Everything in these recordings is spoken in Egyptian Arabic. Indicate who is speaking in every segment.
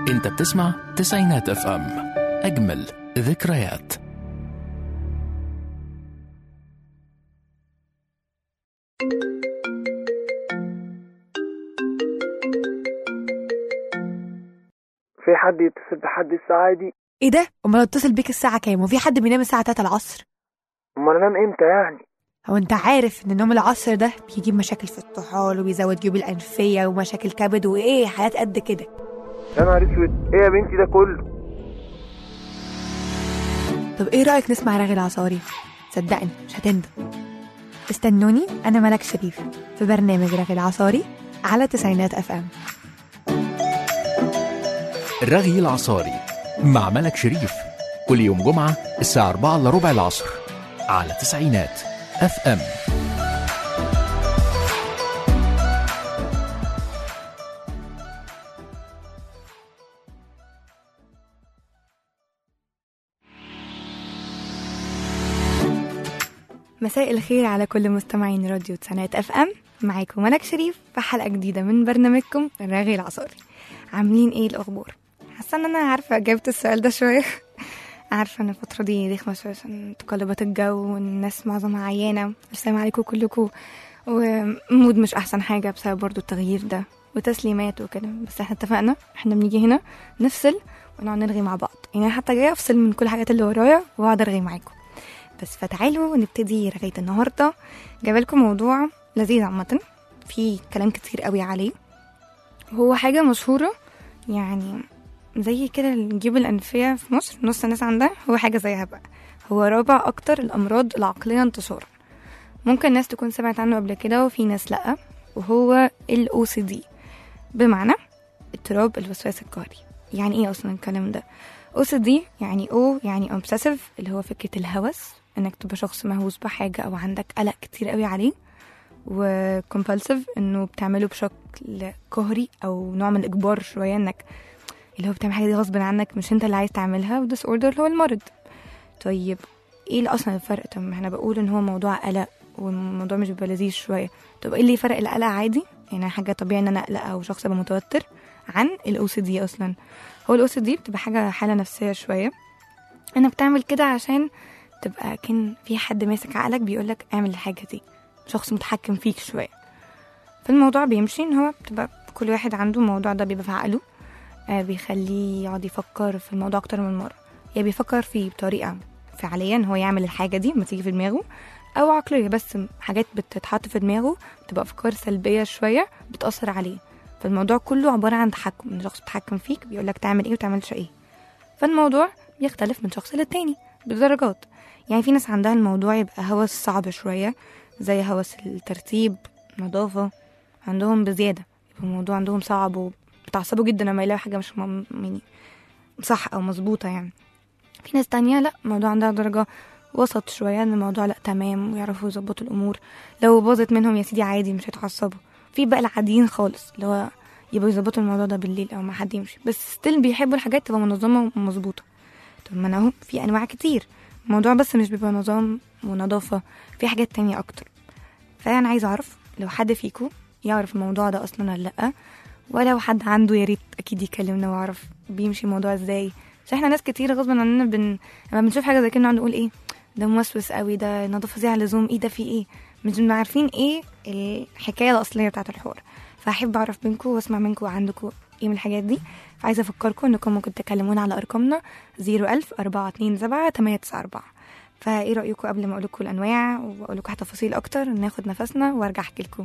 Speaker 1: انت بتسمع تسعينات اف ام اجمل ذكريات
Speaker 2: في حد يتصل بحد الساعة دي
Speaker 3: ايه ده امال اتصل بيك الساعه كام وفي حد بينام الساعه 3 العصر
Speaker 2: امال انام امتى يعني
Speaker 3: هو انت عارف ان نوم العصر ده بيجيب مشاكل في الطحال وبيزود جيوب الانفيه ومشاكل كبد وايه حاجات قد كده
Speaker 2: يا نهار اسود ايه يا بنتي ده كله
Speaker 3: طب ايه رايك نسمع رغي العصاري صدقني مش هتندم استنوني انا ملك شريف في برنامج رغي العصاري على تسعينات اف ام
Speaker 1: الرغي العصاري مع ملك شريف كل يوم جمعة الساعة 4 إلا ربع العصر على تسعينات اف ام
Speaker 3: مساء الخير على كل مستمعين راديو تسعينات اف ام معاكم ملك شريف في حلقه جديده من برنامجكم الرغي العصاري عاملين ايه الاخبار حاسه ان انا عارفه اجابه السؤال ده شويه عارفه ان الفتره دي رخمه شويه عشان تقلبات الجو والناس معظمها عيانه السلام عليكم كلكم ومود مش احسن حاجه بسبب برضو التغيير ده وتسليمات وكده بس احنا اتفقنا احنا بنيجي هنا نفصل ونقعد نرغي مع بعض يعني أنا حتى جايه افصل من كل الحاجات اللي ورايا واقعد ارغي معاكم بس فتعالوا نبتدي رغاية النهاردة جايبالكم موضوع لذيذ عامة في كلام كتير قوي عليه هو حاجة مشهورة يعني زي كده الجيوب الأنفية في مصر نص الناس عندها هو حاجة زيها بقى هو رابع أكتر الأمراض العقلية انتشارا ممكن ناس تكون سمعت عنه قبل كده وفي ناس لأ وهو ال OCD بمعنى اضطراب الوسواس القهري يعني ايه أصلا الكلام ده OCD يعني O يعني obsessive اللي هو فكرة الهوس انك تبقى شخص مهووس بحاجة او عندك قلق كتير قوي عليه و compulsive انه بتعمله بشكل قهري او نوع من الاجبار شوية انك اللي هو بتعمل حاجة دي غصب عنك مش انت اللي عايز تعملها و disorder اللي هو المرض طيب ايه اللي اصلا الفرق طب ما احنا بقول ان هو موضوع قلق والموضوع مش بيبقى لذيذ شوية طب ايه اللي يفرق القلق عادي يعني حاجة طبيعي ان انا اقلق او شخص ابقى متوتر عن ال OCD اصلا هو ال OCD بتبقى حاجة حالة نفسية شوية انك بتعمل كده عشان تبقى كان في حد ماسك عقلك بيقولك اعمل الحاجة دي شخص متحكم فيك شوية فالموضوع بيمشي ان هو بتبقى كل واحد عنده الموضوع ده بيبقى في عقله آه بيخليه يقعد يفكر في الموضوع اكتر من مرة يا بيفكر فيه بطريقة فعليا ان هو يعمل الحاجة دي ما تيجي في دماغه او عقلية بس حاجات بتتحط في دماغه بتبقى افكار سلبية شوية بتأثر عليه فالموضوع كله عبارة عن تحكم ان شخص بيتحكم فيك بيقولك تعمل ايه وتعملش ايه فالموضوع بيختلف من شخص للتاني بدرجات يعني في ناس عندها الموضوع يبقى هوس صعب شوية زي هوس الترتيب نظافة عندهم بزيادة يبقى الموضوع عندهم صعب وبتعصبوا جدا لما يلاقوا حاجة مش م- يعني صح أو مظبوطة يعني في ناس تانية لا الموضوع عندها درجة وسط شوية ان الموضوع لا تمام ويعرفوا يظبطوا الأمور لو باظت منهم يا سيدي عادي مش هيتعصبوا في بقى العاديين خالص اللي هو يبقوا يظبطوا الموضوع ده بالليل أو ما حد يمشي بس ستيل بيحبوا الحاجات تبقى منظمة ومظبوطة طب ما أنا أهو في أنواع كتير الموضوع بس مش بيبقى نظام ونظافة في حاجات تانية أكتر فأنا عايزة أعرف لو حد فيكم يعرف الموضوع ده أصلا ولا لأ ولو حد عنده يا ريت أكيد يكلمنا ويعرف بيمشي الموضوع ازاي عشان احنا ناس كتير غصبا عننا بن... لما بنشوف حاجة زي كده نقعد نقول ايه ده موسوس قوي ده نظافة زي على اللزوم ايه ده في ايه مش بنبقى عارفين ايه الحكاية الأصلية بتاعة الحوار فأحب أعرف منكم وأسمع منكم عندكم ايه من الحاجات دي فعايزة أفكركم إنكم ممكن تكلمونا على أرقامنا زيرو ألف أربعة اتنين سبعة تمانية تسعة أربعة فايه رأيكم قبل ما أقولكم الأنواع وأقولكم تفاصيل أكتر ناخد نفسنا وأرجع أحكي لكم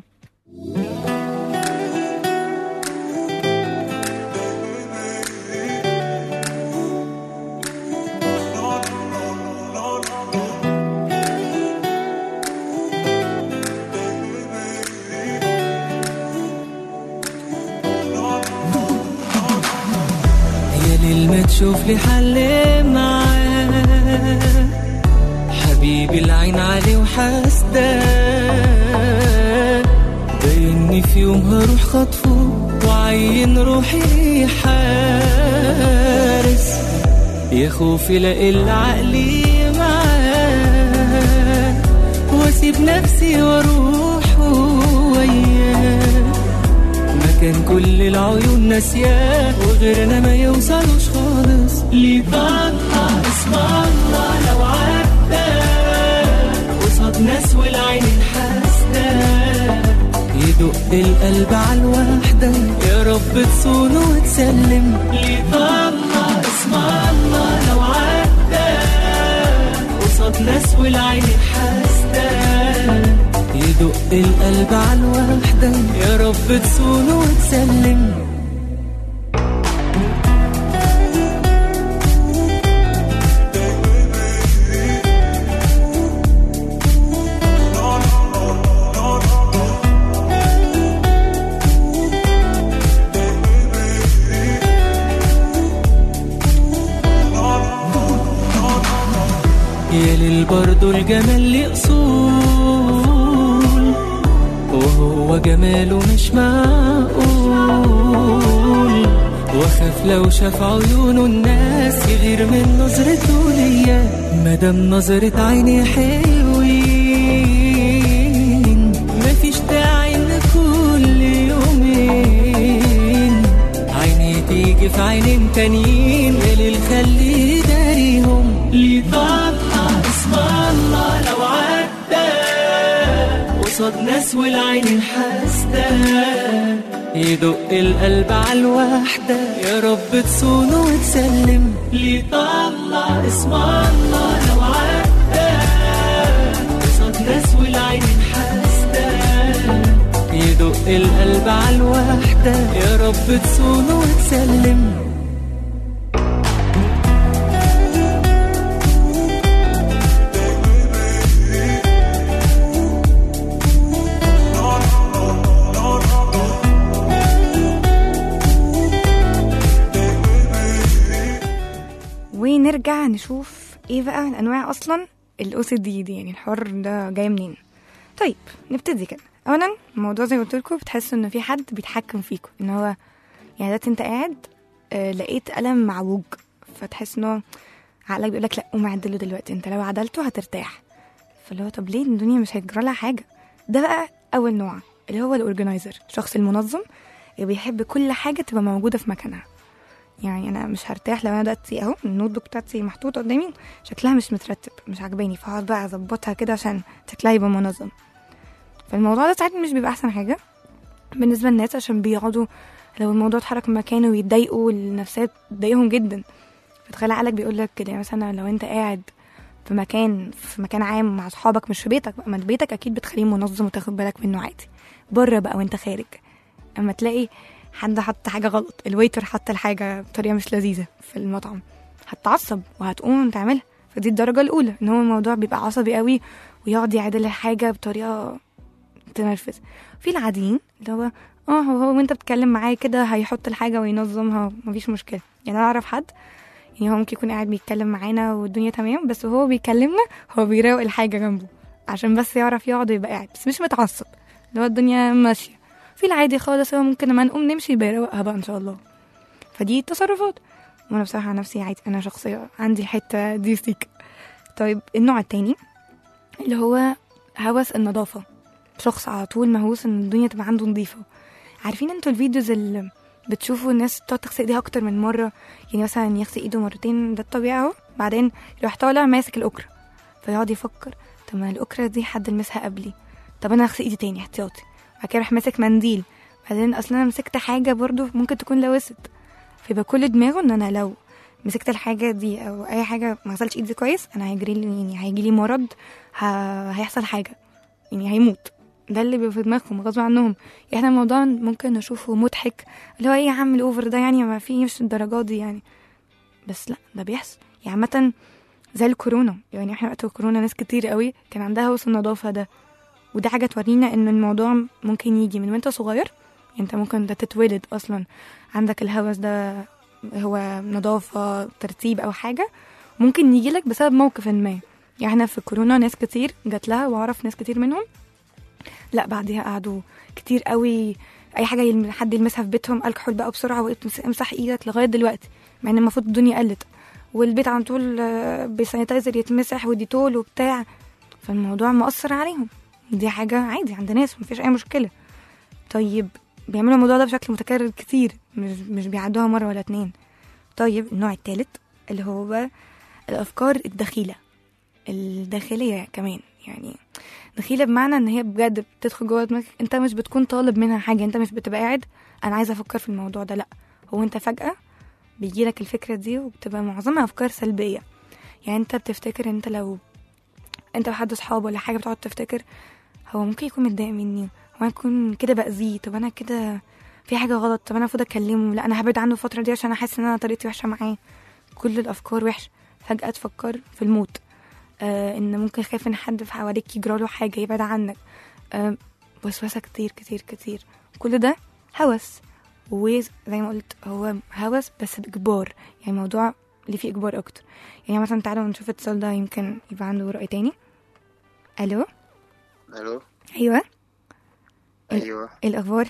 Speaker 4: يا ليل ما تشوف لي حل معاه حبيبي العين عليه وحاسداه بايني في يوم هروح خطفه وعين روحي حارس يا خوفي لاقي العقل معاه واسيب نفسي واروح وياه ما كان كل العيون ناسياه وغيرنا ما يوصلوش خالص ليه طلع اسم الله لو عدى قصاد ناس والعين الحاسدة يدق القلب على الوحدة يا رب تصونه وتسلم ليه طلع اسم الله لو عدى قصاد ناس والعين الحاسدة يدق القلب على الوحدة يا رب تصونه وتسلم يا ليل برضو الجمال ليه أصول وهو جماله مش معقول واخاف لو شاف عيونه الناس يغير من نظرته ليا مادام نظرة عيني حلوين مفيش داعي ان كل يومين عيني تيجي في عينين تانيين اللي خليه داريهم ليه طلع اسم الله لو عدى قصاد ناس والعين الحاسدة يدق القلب على الوحدة يا رب تصونه وتسلم ليه طلع اسم الله لو عدى قصاد ناس والعين الحاسدة يدق القلب على الوحدة يا رب تصونه وتسلم
Speaker 3: ونرجع نشوف ايه بقى من انواع اصلا الاو سي دي دي يعني الحوار ده جاي منين طيب نبتدي كده اولا الموضوع زي ما قلت لكم بتحس انه في حد بيتحكم فيكم ان هو يعني دلوقتي انت قاعد آه لقيت قلم معوج فتحس انه عقلك بيقول لك لا قوم عدله دلوقتي انت لو عدلته هترتاح فاللي هو طب ليه الدنيا مش هيجرى لها حاجه ده بقى اول نوع اللي هو الاورجنايزر الشخص المنظم اللي بيحب كل حاجه تبقى موجوده في مكانها يعني انا مش هرتاح لو انا دلوقتي اهو النوت بوك بتاعتي محطوطه قدامي شكلها مش مترتب مش عجباني فهقعد بقى اظبطها كده عشان شكلها يبقى منظم فالموضوع ده ساعات مش بيبقى احسن حاجه بالنسبه للناس عشان بيقعدوا لو الموضوع اتحرك من مكانه ويتضايقوا النفسيات بتضايقهم جدا فتخيل عقلك بيقول لك كده يعني مثلا لو انت قاعد في مكان في مكان عام مع اصحابك مش في بيتك بقى ما انت بيتك اكيد بتخليه منظم وتاخد بالك منه عادي بره بقى وانت خارج اما تلاقي حد حط حاجه غلط الويتر حط الحاجه بطريقه مش لذيذه في المطعم هتتعصب وهتقوم تعملها فدي الدرجه الاولى ان هو الموضوع بيبقى عصبي قوي ويقعد يعدل الحاجه بطريقه تنرفز في العاديين اللي هو اه هو هو وانت بتتكلم معاه كده هيحط الحاجه وينظمها مفيش مشكله يعني انا اعرف حد يعني هو ممكن يكون قاعد بيتكلم معانا والدنيا تمام بس وهو بيكلمنا هو بيراوق الحاجه جنبه عشان بس يعرف يقعد ويبقى قاعد بس مش متعصب اللي هو الدنيا ماشيه في العادي خالص هو ممكن لما نقوم نمشي بيروقها بقى ان شاء الله فدي تصرفات وانا بصراحه عن نفسي عادي انا شخصيه عندي الحته دي سيك طيب النوع التاني اللي هو هوس النظافه شخص على طول مهووس ان الدنيا تبقى عنده نظيفه عارفين انتوا الفيديوز اللي بتشوفوا الناس تقعد تغسل ايديها اكتر من مره يعني مثلا يغسل ايده مرتين ده الطبيعي اهو بعدين يروح طالع ماسك الاكره فيقعد يفكر طب ما الاكره دي حد لمسها قبلي طب انا اغسل ايدي تاني احتياطي بعد كده راح ماسك منديل بعدين اصلا انا مسكت حاجه برضو ممكن تكون لوست فيبقى كل دماغه ان انا لو مسكت الحاجه دي او اي حاجه ما غسلتش ايدي كويس انا هيجري لي يعني هيجي لي مرض ه... هيحصل حاجه يعني هيموت ده اللي بيبقى في دماغهم غصب عنهم احنا الموضوع ممكن نشوفه مضحك اللي هو ايه يا عم الاوفر ده يعني ما فيش الدرجات دي يعني بس لا ده بيحصل يعني عامه زي الكورونا يعني احنا وقت الكورونا ناس كتير قوي كان عندها هوس النظافه ده ودي حاجه تورينا ان الموضوع ممكن يجي من وانت صغير انت ممكن ده تتولد اصلا عندك الهوس ده هو نظافه ترتيب او حاجه ممكن يجي لك بسبب موقف ما يعني احنا في الكورونا ناس كتير جات لها واعرف ناس كتير منهم لا بعديها قعدوا كتير قوي اي حاجه يلم- حد يلمسها في بيتهم الكحول بقى بسرعه وامسح ايدك لغايه دلوقتي مع ان المفروض الدنيا قلت والبيت على طول آه، بسانيتايزر يتمسح وديتول وبتاع فالموضوع مؤثر عليهم دي حاجه عادي عند ناس مفيش اي مشكله طيب بيعملوا الموضوع ده بشكل متكرر كتير مش مش بيعدوها مره ولا اتنين طيب النوع التالت اللي هو الافكار الدخيله الداخليه كمان يعني دخيله بمعنى ان هي بجد بتدخل جوه دماغك انت مش بتكون طالب منها حاجه انت مش بتبقى قاعد انا عايزه افكر في الموضوع ده لا هو انت فجاه بيجيلك الفكره دي وبتبقى معظمها افكار سلبيه يعني انت بتفتكر انت لو انت وحد صحاب ولا حاجه بتقعد تفتكر هو ممكن يكون متضايق مني هو انا اكون كده باذيه طب انا كده في حاجه غلط طب انا المفروض اكلمه لا انا هبعد عنه الفتره دي عشان احس ان انا طريقتي وحشه معاه كل الافكار وحشه فجاه تفكر في الموت آه ان ممكن خايف ان حد في حواليك يجراله حاجه يبعد عنك آه وسوسه كتير كتير كتير كل ده هوس وزي ما قلت هو هوس بس باجبار يعني موضوع اللي فيه اجبار اكتر يعني مثلا تعالوا نشوف الاتصال ده يمكن يبقى عنده رأي تاني الو
Speaker 5: الو
Speaker 3: ايوه
Speaker 5: ايوه
Speaker 3: ايه الاخبار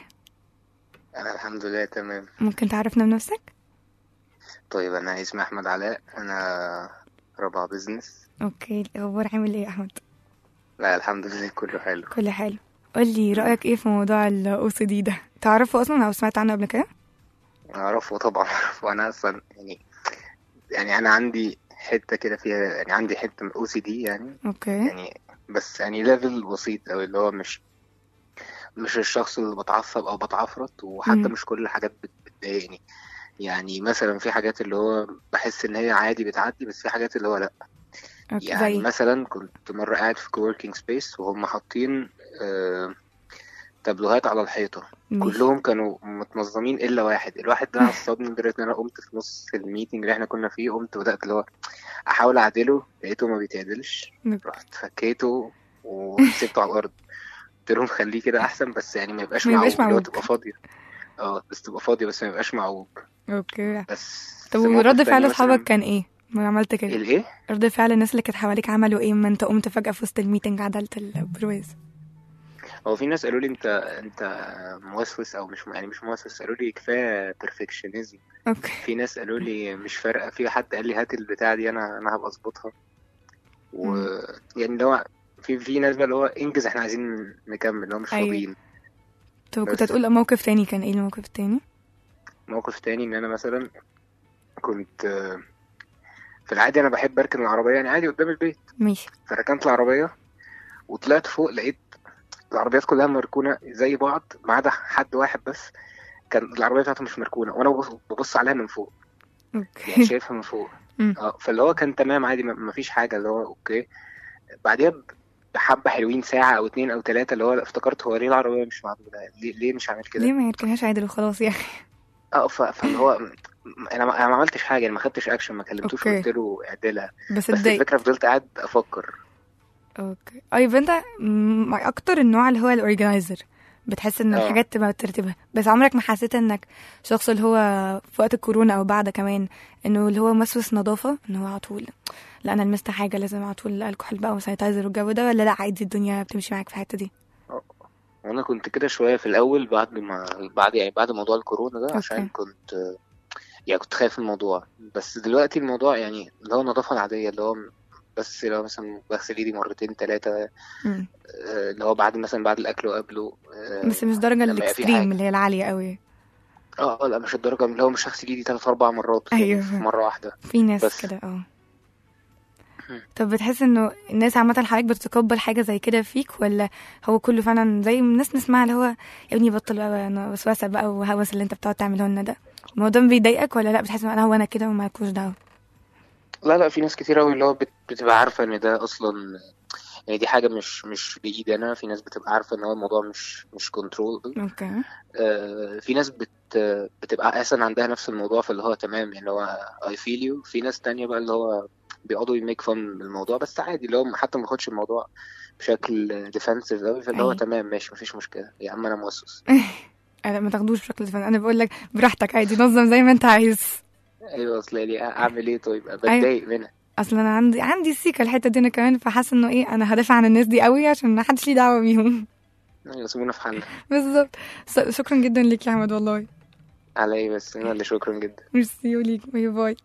Speaker 5: انا الحمد لله تمام
Speaker 3: ممكن تعرفنا بنفسك
Speaker 5: طيب انا اسمي احمد علاء انا رابعة بزنس
Speaker 3: اوكي الاخبار عامل ايه يا احمد
Speaker 5: لا الحمد لله كله حلو
Speaker 3: كل حلو قول لي رايك ايه في موضوع الاو سي دي ده تعرفه اصلا او سمعت عنه قبل كده
Speaker 5: اعرفه طبعا اعرفه انا اصلا يعني يعني انا عندي حتة كده فيها يعني عندي حتة من او سي دي يعني
Speaker 3: اوكي
Speaker 5: يعني بس يعني ليفل بسيط اوي اللي هو مش مش الشخص اللي بتعصب او بتعفرت وحتى
Speaker 3: مم.
Speaker 5: مش كل الحاجات بت- بتضايقني يعني مثلا في حاجات اللي هو بحس ان هي عادي بتعدي بس في حاجات اللي هو لا
Speaker 3: اوكي
Speaker 5: يعني
Speaker 3: زي
Speaker 5: مثلا كنت مرة قاعد في كووركينج سبيس وهم حاطين آه، تابلوهات على الحيطة
Speaker 3: ماشي.
Speaker 5: كلهم كانوا متنظمين إلا واحد الواحد ده عصبني لدرجة إن أنا قمت في نص الميتنج اللي إحنا كنا فيه قمت بدأت اللي هو أحاول أعدله لقيته ما بيتعدلش
Speaker 3: مك-
Speaker 5: رحت فكيته وسبته على الأرض قلت لهم خليه كده أحسن بس يعني ما يبقاش
Speaker 3: ما
Speaker 5: معوج
Speaker 3: يبقاش
Speaker 5: اللي هو
Speaker 3: معوج.
Speaker 5: تبقى فاضية اه بس تبقى فاضية بس ما يبقاش معوج
Speaker 3: اوكي
Speaker 5: بس
Speaker 3: طب
Speaker 5: في موقف
Speaker 3: ورد
Speaker 5: تاني
Speaker 3: فعل
Speaker 5: مثلاً-
Speaker 3: اصحابك كان ايه ما عملت كده
Speaker 5: الإيه؟
Speaker 3: رد فعل الناس اللي كانت حواليك عملوا ايه ما انت قمت فجاه في وسط الميتنج عدلت البرويز
Speaker 5: هو في ناس قالوا لي انت انت موسوس او مش يعني مش موسوس قالوا لي كفايه بيرفكشنزم
Speaker 3: اوكي
Speaker 5: في ناس قالوا لي مش فارقه في حد قال لي هات البتاعه دي انا انا هبقى اظبطها و يعني اللي هو في في ناس بقى اللي هو انجز احنا عايزين نكمل اللي هو مش
Speaker 3: أيوة.
Speaker 5: فاضيين
Speaker 3: طب كنت
Speaker 5: بس.
Speaker 3: هتقول موقف تاني كان ايه الموقف التاني
Speaker 5: موقف تاني ان انا مثلا كنت آه، في العادي انا بحب اركن العربيه يعني عادي قدام البيت
Speaker 3: ماشي
Speaker 5: فركنت العربيه وطلعت فوق لقيت العربيات كلها مركونه زي بعض ما عدا حد واحد بس كان العربيه بتاعته مش مركونه وانا ببص- ببص عليها من فوق يعني
Speaker 3: اوكي
Speaker 5: شايفها من فوق
Speaker 3: مم.
Speaker 5: اه فاللي هو كان تمام عادي ما- ما فيش حاجه اللي هو اوكي بعديها ب- بحبه حلوين ساعه او اتنين او تلاته اللي هو افتكرت هو ليه العربيه مش معدوله ليه, ليه مش عامل
Speaker 3: ليه
Speaker 5: كده
Speaker 3: ما يركنهاش عادل وخلاص يا اخي
Speaker 5: اه ف- فاللي هو م- انا ما انا ما عملتش حاجه يعني ما خدتش اكشن ما كلمتوش
Speaker 3: أوكي.
Speaker 5: قلت له اعدلها
Speaker 3: بس
Speaker 5: بس
Speaker 3: اتضايق
Speaker 5: الفكره فضلت قاعد افكر
Speaker 3: اوكي اه يبقى انت م- اكتر النوع اللي هو الاورجنايزر بتحس ان
Speaker 5: اه.
Speaker 3: الحاجات تبقى ترتيبها بس عمرك ما حسيت انك شخص اللي هو في وقت الكورونا او بعد كمان انه اللي هو مسوس نظافه ان هو على طول لا انا لمست حاجه لازم على طول الكحول بقى وسانيتايزر والجو ده ولا لا عادي الدنيا بتمشي معاك في الحته دي
Speaker 5: وانا كنت كده شويه في الاول بعد ما بعد يعني بعد موضوع الكورونا ده عشان
Speaker 3: أوكي.
Speaker 5: كنت يعني كنت خايف من الموضوع بس دلوقتي الموضوع يعني اللي هو النظافه العاديه اللي هو بس لو مثلا بغسل ايدي مرتين ثلاثه
Speaker 3: مم.
Speaker 5: اللي هو بعد مثلا بعد الاكل وقبله آه،
Speaker 3: بس مش درجه
Speaker 5: لما يبقى في
Speaker 3: الاكستريم
Speaker 5: حاجة.
Speaker 3: اللي هي العاليه قوي
Speaker 5: اه لا مش الدرجه اللي هو مش هغسل ايدي ثلاث اربع مرات
Speaker 3: أيوة.
Speaker 5: في مره واحده
Speaker 3: في ناس
Speaker 5: بس.
Speaker 3: كده اه
Speaker 5: مم.
Speaker 3: طب بتحس انه الناس عامة حضرتك بتتقبل حاجة زي كده فيك ولا هو كله فعلا زي الناس نسمعها اللي هو يا ابني بطل بقى انا وسوسة بقى وهوس اللي انت بتقعد تعمله لنا ده الموضوع بيضايقك ولا لا بتحس ان انا هو انا كده ومالكوش دعوة
Speaker 5: لا لا في ناس كتير قوي اللي هو بت- بتبقى عارفه ان ده اصلا يعني دي حاجه مش مش بايدي انا في ناس بتبقى عارفه ان هو الموضوع مش مش كنترول
Speaker 3: اوكي
Speaker 5: آه، في ناس بت بتبقى اصلا عندها نفس الموضوع فاللي هو تمام يعني اللي هو I feel you في ناس تانية بقى اللي هو بيقعدوا يميك فن من الموضوع بس عادي اللي هو حتى ما ياخدش الموضوع بشكل ديفensive قوي فاللي هو
Speaker 3: أيوة.
Speaker 5: تمام ماشي مفيش مشكلة يا عم انا موسوس
Speaker 3: انا ما تاخدوش بشكل دفن انا بقول لك براحتك عادي نظم زي ما انت عايز
Speaker 5: ايوه اصل يعني اعمل ايه طيب بتضايق منها
Speaker 3: اصلا انا عندي عندي السيكه الحته دي انا كمان فحاسه انه ايه انا هدافع عن الناس دي قوي عشان ما حدش ليه دعوه بيهم
Speaker 5: ايوه سيبونا في حالنا
Speaker 3: بالظبط س- شكرا جدا ليك يا احمد والله
Speaker 5: على ايه بس انا اللي شكرا جدا
Speaker 3: ميرسي وليك باي باي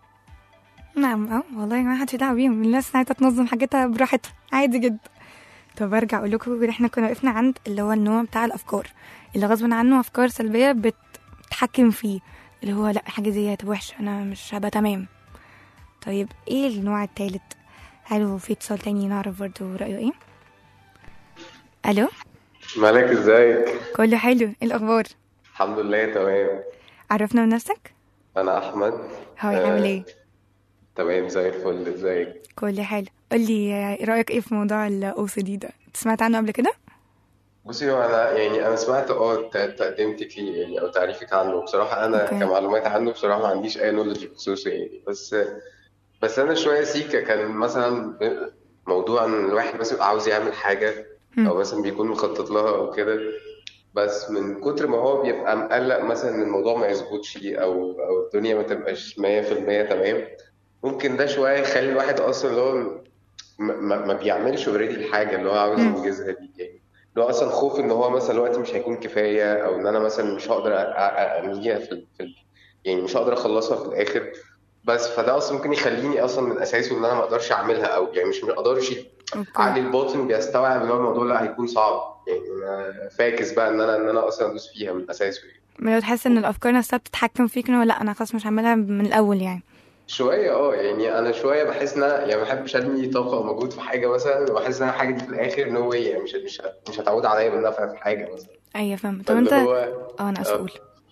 Speaker 3: نعم اه والله ما حدش دعوه بيهم الناس عايزه تنظم حاجتها براحتها عادي جدا طب ارجع اقول لكم ان احنا كنا وقفنا عند اللي هو النوع بتاع الافكار اللي غصب عنه افكار سلبيه بتتحكم فيه اللي هو لا حاجه زي هتبقى وحشه انا مش هبقى تمام طيب ايه النوع التالت هل هو في اتصال تاني نعرف برضه رايه ايه الو
Speaker 6: مالك ازيك
Speaker 3: كله حلو ايه الاخبار
Speaker 6: الحمد لله تمام
Speaker 3: عرفنا من نفسك
Speaker 6: انا احمد
Speaker 3: هاي
Speaker 6: آه.
Speaker 3: عامل ايه
Speaker 6: تمام زي الفل ازيك
Speaker 3: كله حلو قولي آه، رايك ايه في موضوع الاو سي دي ده أنت سمعت عنه قبل كده
Speaker 6: بصي هو انا يعني انا سمعت اه ت- تقدمتك ليه يعني او تعريفك عنه بصراحه انا
Speaker 3: اوكي.
Speaker 6: كمعلومات عنه بصراحه ما عنديش اي نولج بخصوصه يعني بس بس انا شويه سيكا كان مثلا موضوع ان الواحد بس يبقى عاوز يعمل حاجه
Speaker 3: مم.
Speaker 6: او مثلا بيكون مخطط لها او كده بس من كتر ما هو بيبقى مقلق مثلا ان الموضوع ما يظبطش او او الدنيا ما تبقاش 100% تمام ممكن ده شويه يخلي الواحد اصلا اللي هو ما, ما ما بيعملش اوريدي الحاجه اللي هو عاوز
Speaker 3: مم.
Speaker 6: ينجزها دي يعني اللي هو اصلا خوف ان هو مثلا الوقت مش هيكون كفايه او ان انا مثلا مش هقدر أ- أ- انهيها في ال- في ال- يعني مش هقدر اخلصها في الاخر بس فده اصلا ممكن يخليني اصلا من اساسه ان انا ما اقدرش اعملها او يعني مش ما اقدرش عقلي
Speaker 3: اوكي
Speaker 6: الباطن بيستوعب ان هو الموضوع لا هيكون صعب يعني انا فاكس بقى ان انا ان انا اصلا ادوس فيها من اساسه يعني.
Speaker 3: ما لو تحس ان الافكار نفسها بتتحكم فيك ان هو لا انا خلاص مش هعملها من الاول يعني
Speaker 6: شويه اه يعني انا شويه بحس ان انا يعني ما بحبش ارمي طاقه او مجهود في حاجه مثلا وبحس ان الحاجه دي في الاخر نو واي يعني مش مش مش هتعود عليا بالنفع في حاجه مثلا
Speaker 3: ايوه فاهمه طب
Speaker 6: فاللي
Speaker 3: انت
Speaker 6: هو
Speaker 3: اه انا اسفه
Speaker 6: آه.
Speaker 3: اقول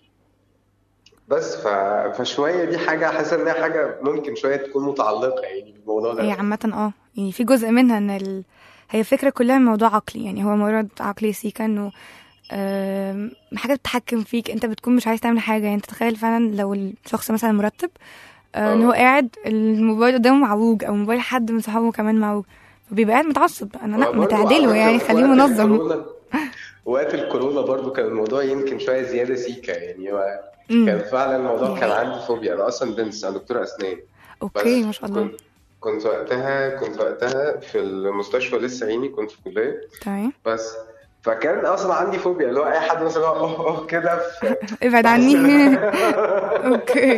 Speaker 6: بس ف... فشويه دي حاجه حاسس ان هي حاجه ممكن شويه تكون متعلقه يعني بالموضوع
Speaker 3: هي
Speaker 6: ده
Speaker 3: عامه اه يعني في جزء منها ان ال... هي الفكره كلها موضوع عقلي يعني هو مرض عقلي سيكا انه آم، حاجه بتتحكم فيك انت بتكون مش عايز تعمل حاجه يعني انت تخيل فعلا لو الشخص مثلا مرتب آه، ان هو
Speaker 6: اه
Speaker 3: قاعد الموبايل قدامه معوج او موبايل حد من صحابه كمان معوج فبيبقى قاعد متعصب انا لا ما
Speaker 6: برضه على
Speaker 3: تعدله يعني
Speaker 6: فكره
Speaker 3: خليه
Speaker 6: وقت
Speaker 3: منظم
Speaker 6: الكورونا وقت الكورونا برضو كان الموضوع يمكن شويه زياده سيكا يعني هو
Speaker 3: امم
Speaker 6: كان فعلا الموضوع
Speaker 3: دي
Speaker 6: كان
Speaker 3: حقيقة
Speaker 6: عندي فوبيا انا اصلا دنس انا دكتور اسنان
Speaker 3: اوكي
Speaker 6: بس
Speaker 3: ما شاء الله
Speaker 6: كنت كنت وقتها كنت وقتها في المستشفى لسه عيني كنت في كلية
Speaker 3: تمام
Speaker 6: بس فكان اصلا عندي فوبيا اللي هو اي حد مثلا هو اه اه كده في-
Speaker 3: ابعد
Speaker 6: بحس
Speaker 3: عني اوكي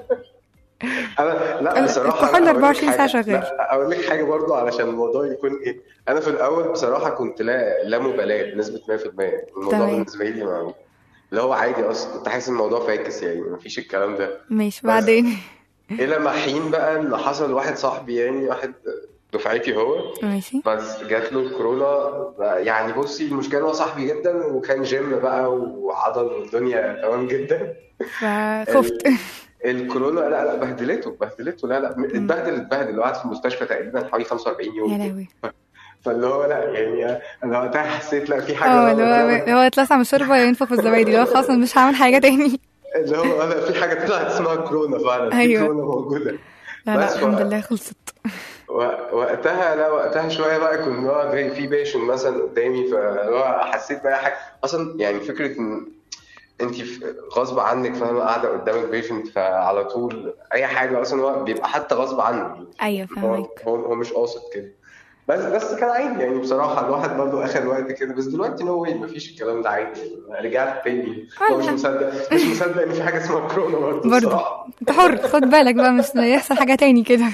Speaker 6: انا لا
Speaker 3: ال-
Speaker 6: بصراحة
Speaker 3: الكحول
Speaker 6: لا اقول لك
Speaker 3: 24 ساعة
Speaker 6: حاجة
Speaker 3: شغال
Speaker 6: لا اقول لك حاجة برضو علشان الموضوع يكون ايه انا في الاول بصراحة كنت لا لا مبالاة بنسبة 100% الموضوع
Speaker 3: تمام
Speaker 6: بالنسبة لي ما اللي هو عادي اصلا كنت حاسس الموضوع فاكس يعني مفيش الكلام ده
Speaker 3: ماشي
Speaker 6: بس
Speaker 3: بعدين
Speaker 6: الى ما حين بقى ان حصل واحد صاحبي يعني واحد دفعتي هو
Speaker 3: ماشي
Speaker 6: بس جات له الكورونا يعني بصي المشكله إن هو صاحبي جدا وكان جيم بقى وعضل والدنيا تمام جدا
Speaker 3: فخفت
Speaker 6: ال... الكورونا لا لا بهدلته بهدلته لا لا
Speaker 3: مم.
Speaker 6: اتبهدل اتبهدل وقعد في المستشفى تقريبا حوالي 45
Speaker 3: يا
Speaker 6: يوم كده
Speaker 3: لهوي
Speaker 6: فاللي هو لا يعني انا وقتها حسيت لا في حاجه
Speaker 3: اه
Speaker 6: غلط
Speaker 3: اللي هو
Speaker 6: لا
Speaker 3: اللي هو اتلسع من الشوربه ينفخ في الزبادي اللي هو خلاص أنا مش هعمل حاجه تاني
Speaker 6: اللي هو انا في حاجه طلعت اسمها كورونا فعلا في
Speaker 3: ايوه
Speaker 6: كورونا موجوده
Speaker 3: لا لا
Speaker 6: بس ف...
Speaker 3: الحمد لله خلصت
Speaker 6: و- وقتها لا وقتها شويه بقى كنت اللي هو في في بيشن مثلا قدامي فاللي هو حسيت بقى حاجه اصلا يعني فكره ان انت غصب عنك فاهمه قاعده قدامك بيشنت فعلى طول اي حاجه اصلا هو بيبقى حتى غصب عنه
Speaker 3: ايوه
Speaker 6: هو
Speaker 3: فاهمك
Speaker 6: هو هو مش قاصد كده بس بس كان عادي يعني بصراحه الواحد برضو اخد وقت كده بس دلوقتي نو واي مفيش الكلام ده عادي يعني رجعت تاني هو مش
Speaker 3: اه
Speaker 6: مصدق مش مصدق ان في حاجه اسمها كورونا برضو
Speaker 3: برضه
Speaker 6: الصراحه
Speaker 3: انت حر خد بالك بقى مش يحصل حاجه تاني كده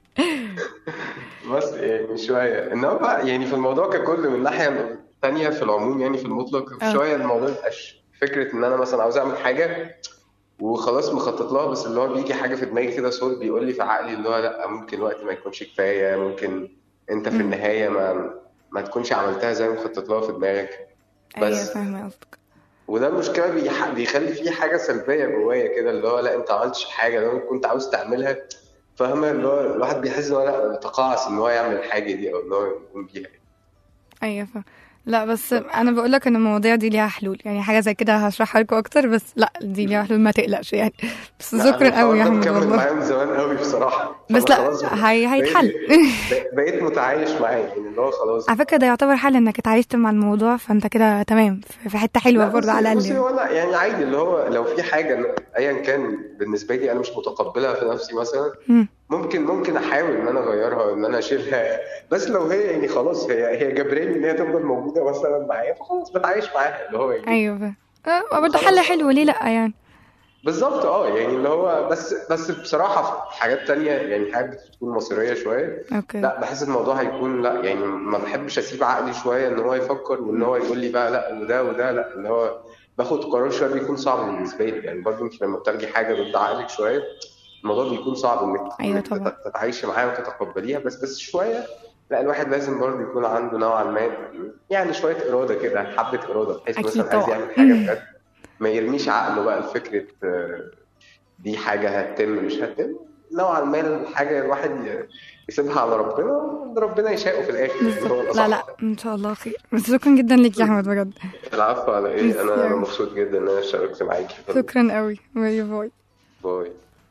Speaker 6: بس يعني شوية انما بقى يعني في الموضوع ككل من ناحية تانية في العموم يعني في المطلق
Speaker 3: اه
Speaker 6: شوية الموضوع مبقاش فكرة ان انا مثلا عاوز اعمل حاجة وخلاص مخطط لها بس اللي هو بيجي حاجة في دماغي كده صوت بيقول لي في عقلي اللي هو لا ممكن الوقت ما يكونش كفاية ممكن انت في
Speaker 3: أمم.
Speaker 6: النهاية ما ما تكونش عملتها زي ما مخطط لها في دماغك
Speaker 3: ايوه
Speaker 6: بس
Speaker 3: فاهمه قصدك
Speaker 6: وده المشكلة بيح- بيخلي فيه حاجة سلبية جوايا كده اللي هو لا انت ما عملتش حاجة لو كنت عاوز تعملها فاهمة اللي هو الواحد بيحس ان هو لا يتقاعس ان هو يعمل الحاجة دي او ان هو يقوم بيها
Speaker 3: ايوه فاهم لا بس انا بقول لك ان المواضيع دي ليها حلول يعني حاجه زي كده هشرحها لكم اكتر بس لا دي ليها حلول ما تقلقش يعني بس
Speaker 6: لا
Speaker 3: شكرا
Speaker 6: انا
Speaker 3: قوي يا
Speaker 6: الحوار ده
Speaker 3: احمد
Speaker 6: مكمل
Speaker 3: والله
Speaker 6: معايا من زمان قوي بصراحة
Speaker 3: بس
Speaker 6: فانا
Speaker 3: لا
Speaker 6: خلاص بقيت
Speaker 3: هي هيتحل
Speaker 6: بقيت بقيت متعايش معاه يعني اللي هو خلاص
Speaker 3: على فكره ده يعتبر حل انك اتعايشت مع الموضوع فانت كده تمام في في حته حلوه
Speaker 6: لا
Speaker 3: برضه على
Speaker 6: بصي
Speaker 3: الاقل
Speaker 6: بصي هو انا يعني عادي اللي هو لو في حاجة ايا كان بالنسبة لي انا مش متقبلها في نفسي مثلا
Speaker 3: مم.
Speaker 6: ممكن ممكن احاول ان انا اغيرها وان انا اشيلها بس لو هي يعني خلاص هي هي جبراني ان هي تفضل موجوده مثلا معايا فخلاص بتعايش معاها اللي هو يعني
Speaker 3: ايوه فاهم اه برضه حل
Speaker 6: خلاص
Speaker 3: حلو ليه لا يعني
Speaker 6: بالظبط اه يعني اللي هو بس بس بصراحه في حاجات تانية يعني حاجات بتكون مصيريه شويه
Speaker 3: اوكي
Speaker 6: لا بحس الموضوع هيكون لا يعني ما بحبش اسيب عقلي شويه ان هو يفكر وان هو يقول لي بقى لا وده وده لا اللي هو باخد قرار شويه بيكون صعب بالنسبه لي يعني برضه انت لما بتاخدي حاجه ضد عقلك شويه الموضوع بيكون صعب انك
Speaker 3: أيوة
Speaker 6: إنك
Speaker 3: طبعا.
Speaker 6: تت- تتعايشي معاها وتتقبليها بس بس شويه لا الواحد لازم برضه يكون عنده نوعا ما يعني شويه اراده كده حبه اراده بحيث
Speaker 3: أكيد
Speaker 6: مثلا عايز
Speaker 3: طبعا.
Speaker 6: يعمل حاجه بجد ما يرميش عقله بقى لفكره آه، دي حاجه هتتم مش هتتم نوعا ما الحاجه الواحد ي- يسيبها على ربنا وإن ربنا يشاءه في الاخر يعني هو
Speaker 3: بالظبط
Speaker 6: الأصح.
Speaker 3: لا لا ان شاء الله خير بس شكرا جدا ليك يا احمد بجد
Speaker 6: العفو على ايه
Speaker 3: ميرسي
Speaker 6: انا انا
Speaker 3: أوي.
Speaker 6: مبسوط جدا ان انا اشتركت معاكي
Speaker 3: شكرا قوي باي باي
Speaker 6: باي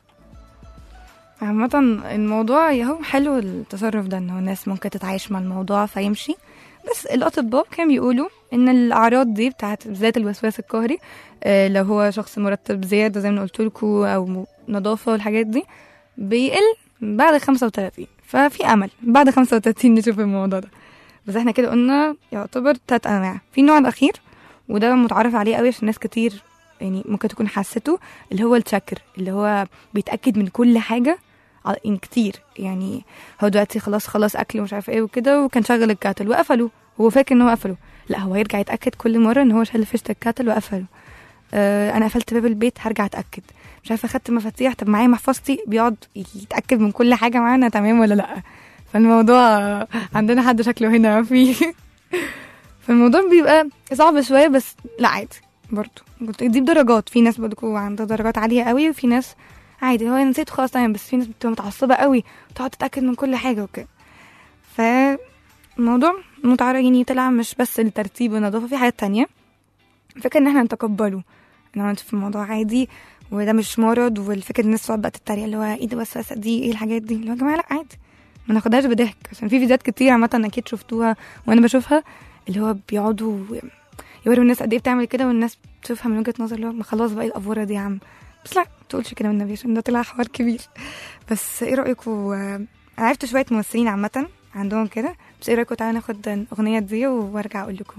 Speaker 3: عامة الموضوع هو حلو التصرف ده انه الناس ممكن تتعايش مع الموضوع فيمشي بس الأطباء كانوا بيقولوا إن الأعراض دي بتاعت بالذات الوسواس القهري آه، لو هو شخص مرتب زيادة زي ما قلت لكم أو م- نظافة والحاجات دي بيقل بعد 35 ففي أمل بعد 35 نشوف الموضوع ده بس احنا كده قلنا يعتبر تلات أنواع في النوع الأخير وده متعرف عليه قوي عشان ناس كتير يعني ممكن تكون حسته اللي هو التشكر اللي هو بيتأكد من كل حاجة ع- يعني كتير يعني هو دلوقتي خلاص خلاص اكل ومش عارف ايه وكده وكان شغل الكاتل وقفله هو فاكر ان هو قفله لا هو هيرجع يتاكد كل مره ان هو شال فيشه الكاتل وقفله آه انا قفلت باب البيت هرجع اتاكد مش عارفه اخدت مفاتيح طب معايا محفظتي بيقعد يتاكد من كل حاجه معانا تمام ولا لا فالموضوع آه، عندنا حد شكله هنا فيه فالموضوع بيبقى صعب شويه بس لا عادي برضه قلت دي بدرجات في ناس برضه عندها درجات عاليه قوي وفي ناس عادي هو أنا نسيت خلاص تمام بس في ناس بتبقى متعصبه قوي وتقعد تتاكد من كل حاجه وكده فالموضوع متعرض يعني طلع مش بس الترتيب والنظافه في حاجات تانية الفكره ان احنا نتقبله ان هو نشوف الموضوع عادي وده مش مرض والفكره ان الناس تقعد بقى تتريق اللي هو ايه ده بس دي ايه الحاجات دي اللي هو يا جماعه لا عادي ما ناخدهاش بضحك عشان في فيديوهات كتير عامه اكيد شفتوها وانا بشوفها اللي هو بيقعدوا يوروا الناس قد ايه بتعمل كده والناس تشوفها من وجهه نظر اللي هو ما خلاص بقى إيه الافوره دي يا عم بس لا ما تقولش كده والنبي عشان ده طلع حوار كبير بس ايه رايكم آه، انا عرفت شويه ممثلين عامه عندهم كده بس ايه رايكم تعالوا ناخد الاغنيه دي وارجع اقول لكم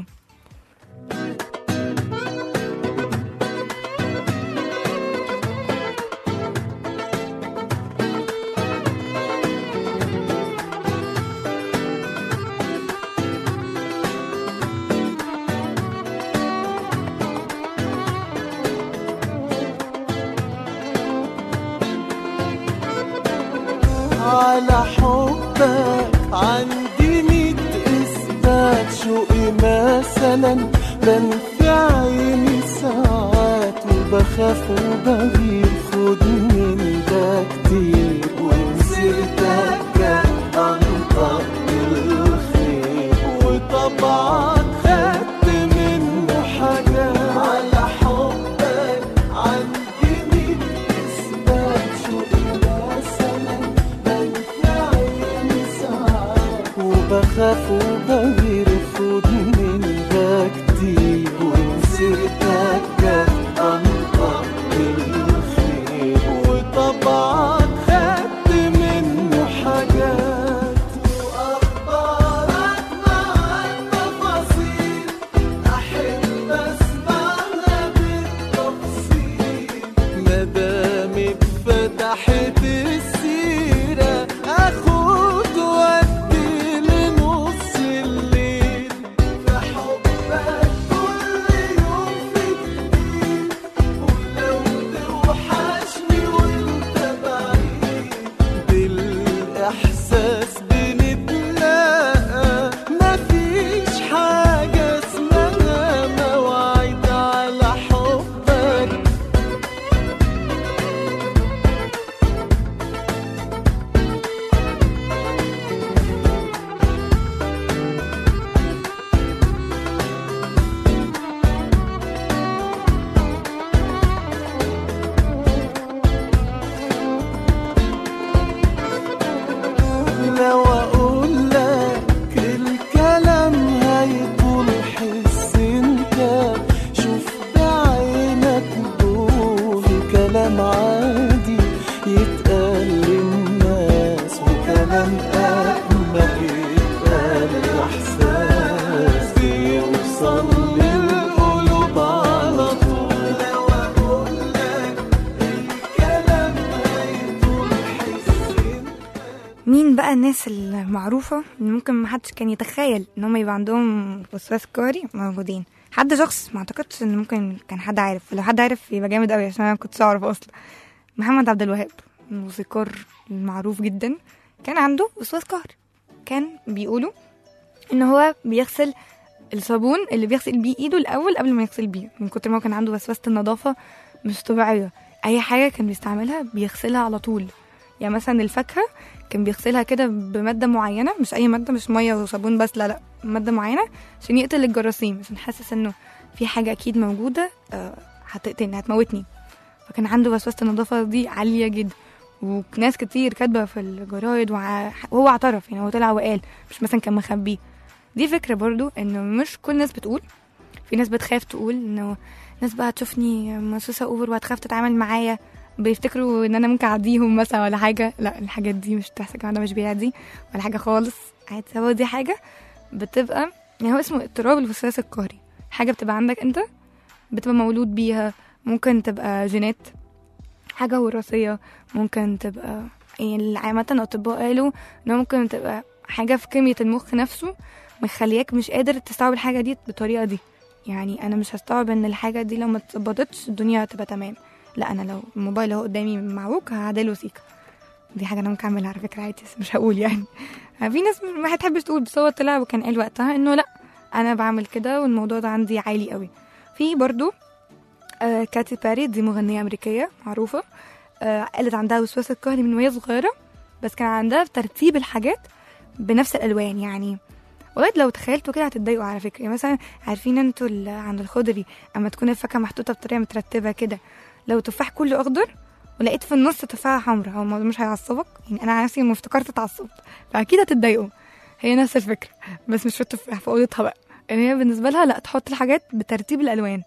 Speaker 7: على حبك عندي ميت إثبات شوقي مثلا بنفي عيني ساعات وبخاف وبغير خد من ده كتير ومسيرتك كان أنطق الخير وطبعك خدت منه حاجات على حبك عندي ميت إثبات شوقي مثلا بنفي عيني ساعات وبخاف وبغير خد من ده كتير ومسيرتك كانت أنطق الخير وطبعك
Speaker 3: بقى الناس المعروفة اللي ممكن محدش كان يتخيل ان هم يبقى عندهم وسواس قهري موجودين حد شخص ما اعتقدش ان ممكن كان حد عارف لو حد عارف يبقى جامد قوي عشان انا كنتش اعرف اصلا محمد عبد الوهاب الموسيقار المعروف جدا كان عنده وسواس قهري كان بيقولوا ان هو بيغسل الصابون اللي بيغسل بيه ايده الاول قبل ما يغسل بيه من كتر ما هو كان عنده وسوسه النظافه مش طبيعيه اي حاجه كان بيستعملها بيغسلها على طول يعني مثلا الفاكهه كان بيغسلها كده بماده معينه مش اي ماده مش ميه وصابون بس لا لا ماده معينه عشان يقتل الجراثيم عشان حاسس انه في حاجه اكيد موجوده آه، هتقتلني هتموتني فكان عنده وسوسه النظافه دي عاليه جدا وناس كتير كاتبه في الجرايد وع- وهو اعترف يعني هو طلع وقال مش مثلا كان مخبيه دي فكره برضو انه مش كل الناس بتقول في ناس بتخاف تقول انه ناس بقى تشوفني مسوسه اوفر وهتخاف تتعامل معايا بيفتكروا ان انا ممكن اعديهم مثلا ولا حاجه لا الحاجات دي مش بتحصل الكلام ده مش بيعدي ولا حاجه خالص عادي هو دي حاجه بتبقى يعني هو اسمه اضطراب الوسواس القهري حاجه بتبقى عندك انت بتبقى مولود بيها ممكن تبقى جينات حاجه وراثيه ممكن تبقى يعني عامة الأطباء قالوا إن ممكن تبقى حاجة في كمية المخ نفسه مخلياك مش قادر تستوعب الحاجة دي بالطريقة دي يعني أنا مش هستوعب إن الحاجة دي لو ما اتظبطتش الدنيا هتبقى تمام لا أنا لو الموبايل اهو قدامي معوج هعدله سيكا دي حاجة أنا ممكن أعملها على فكرة عادي بس مش هقول يعني في ناس ما هتحبش تقول بس هو طلع وكان قال وقتها إنه لا أنا بعمل كده والموضوع ده عندي عالي قوي في برضو آه كاتي باري دي مغنية أمريكية معروفة آه قالت عندها وسواس القهري من وهي صغيرة بس كان عندها ترتيب الحاجات بنفس الألوان يعني والله لو تخيلتوا كده هتتضايقوا على فكرة يعني مثلا عارفين انتوا ال- عند الخضري اما تكون الفاكهة محطوطة بطريقة مترتبة كده لو تفاح كله أخضر ولقيت في النص تفاحة حمراء هو الموضوع مش هيعصبك يعني أنا عن نفسي لما افتكرت اتعصبت فأكيد هتتضايقوا هي نفس الفكرة بس مش في التفاح في أوضتها بقى ان هي بالنسبة لها لا تحط الحاجات بترتيب الألوان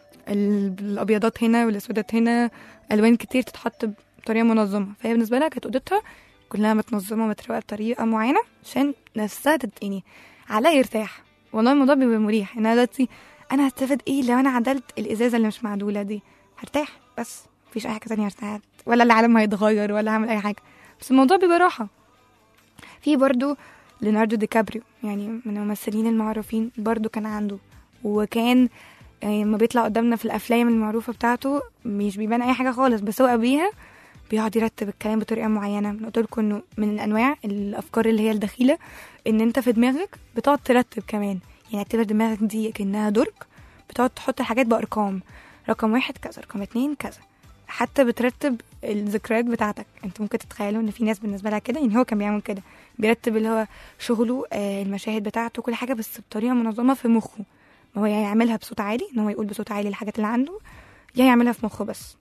Speaker 3: ال- الأبيضات هنا والأسودات هنا ألوان كتير تتحط بطريقة منظمة فهي بالنسبة لها كانت أوضتها كلها متنظمة ومتروقة بطريقة معينة عشان نفسها تت- يعني عليها يرتاح والله الموضوع بيبقى مريح ان انا دلوقتي انا هستفاد ايه لو انا عدلت الازازه اللي مش معدوله دي هرتاح بس مفيش اي حاجه تانية هرتاح ولا العالم هيتغير ولا هعمل اي حاجه بس الموضوع بيبقى راحه في برضو ليوناردو دي كابريو يعني من الممثلين المعروفين برضو كان عنده وكان يعني لما بيطلع قدامنا في الافلام المعروفه بتاعته مش بيبان اي حاجه خالص بس هو قبليها بيقعد يرتب الكلام بطريقه معينه قلت لكم انه من انواع الافكار اللي هي الدخيله ان انت في دماغك بتقعد ترتب كمان يعني اعتبر دماغك دي كانها درج بتقعد تحط الحاجات بارقام رقم واحد كذا رقم اتنين كذا حتى بترتب الذكريات بتاعتك انت ممكن تتخيلوا ان في ناس بالنسبه لها كده يعني هو كان بيعمل كده بيرتب اللي هو شغله آه، المشاهد بتاعته كل حاجه بس بطريقه منظمه في مخه ما هو يا يعملها بصوت عالي ان هو يقول بصوت عالي الحاجات اللي عنده يا يعملها في مخه بس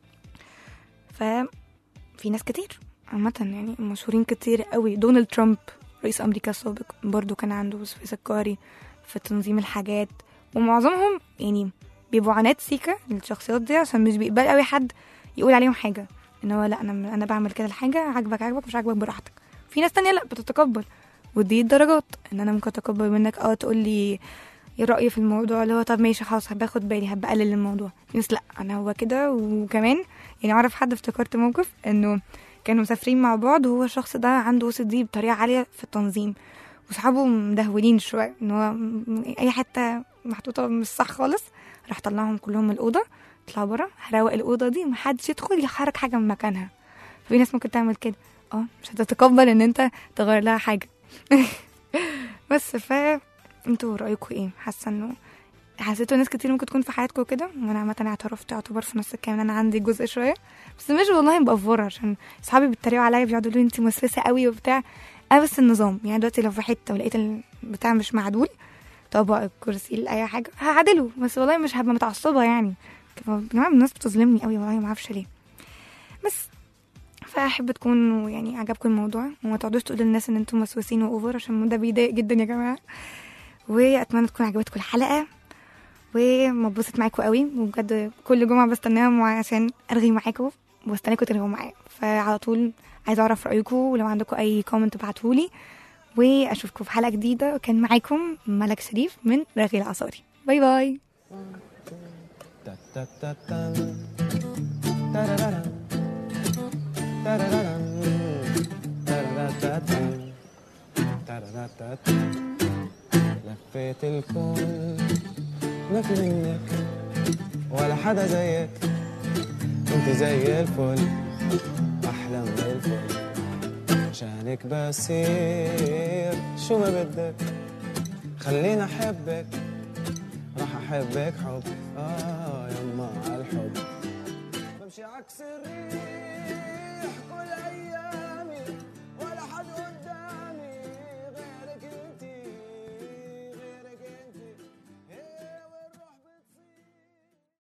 Speaker 3: ففي ناس كتير عامة يعني مشهورين كتير قوي دونالد ترامب رئيس أمريكا السابق برضو كان عنده وسواس قهري في تنظيم الحاجات ومعظمهم يعني بيبقوا عناد سيكا الشخصيات دي عشان مش بيقبل قوي حد يقول عليهم حاجة ان هو لا انا انا بعمل كده الحاجة عاجبك عاجبك مش عاجبك براحتك في ناس تانية لا بتتقبل ودي الدرجات ان انا ممكن اتقبل منك اه تقول لي ايه رأيي في الموضوع اللي هو طب ماشي خلاص باخد بالي هبقى اقلل الموضوع في ناس لا انا هو كده وكمان يعني اعرف حد افتكرت موقف انه كانوا مسافرين مع بعض وهو الشخص ده عنده OCD بطريقة عالية في التنظيم وصحابه مدهولين شوية ان هو م- اي حتة محطوطة مش صح خالص راح طلعهم كلهم من الأوضة اطلعوا برا هروق الأوضة دي محدش يدخل يحرك حاجة من مكانها في ناس ممكن تعمل كده اه مش هتتقبل ان انت تغير لها حاجة بس ف انتوا رأيكم ايه حاسة انه حسيتوا ناس كتير ممكن تكون في حياتكم كده وانا عامة اعترفت اعتبر في نص الكلام ان انا عندي جزء شوية بس مش والله مبقفرة عشان اصحابي بيتريقوا عليا بيقعدوا يقولوا انت موسوسة قوي وبتاع انا بس النظام يعني دلوقتي لو في حتة ولقيت البتاع مش معدول طبق الكرسي اي حاجة هعدله بس والله مش هبقى متعصبة يعني يا جماعة الناس بتظلمني قوي والله ما اعرفش ليه بس فاحب تكونوا يعني عجبكم الموضوع وما تقعدوش تقولوا للناس ان انتم موسوسين واوفر عشان ده بيضايق جدا يا جماعه واتمنى تكون عجبتكم الحلقه ومبسوط معاكم قوي وبجد كل جمعه بستناها مع- عشان ارغي معاكم وبستناكم ترغوا معايا فعلى طول عايزه اعرف رايكم ولو عندكم اي كومنت ابعتولي واشوفكم في حلقه جديده وكان معاكم ملك شريف من رغي العصاري باي باي
Speaker 7: Da-da-da-da. Da-da-da-da. Da-da-da-da.
Speaker 8: تاتات لفيت الكون ما في منك ولا حدا زيك انت زي الفل احلى من الفل عشانك بصير شو ما بدك خليني احبك راح احبك حب آه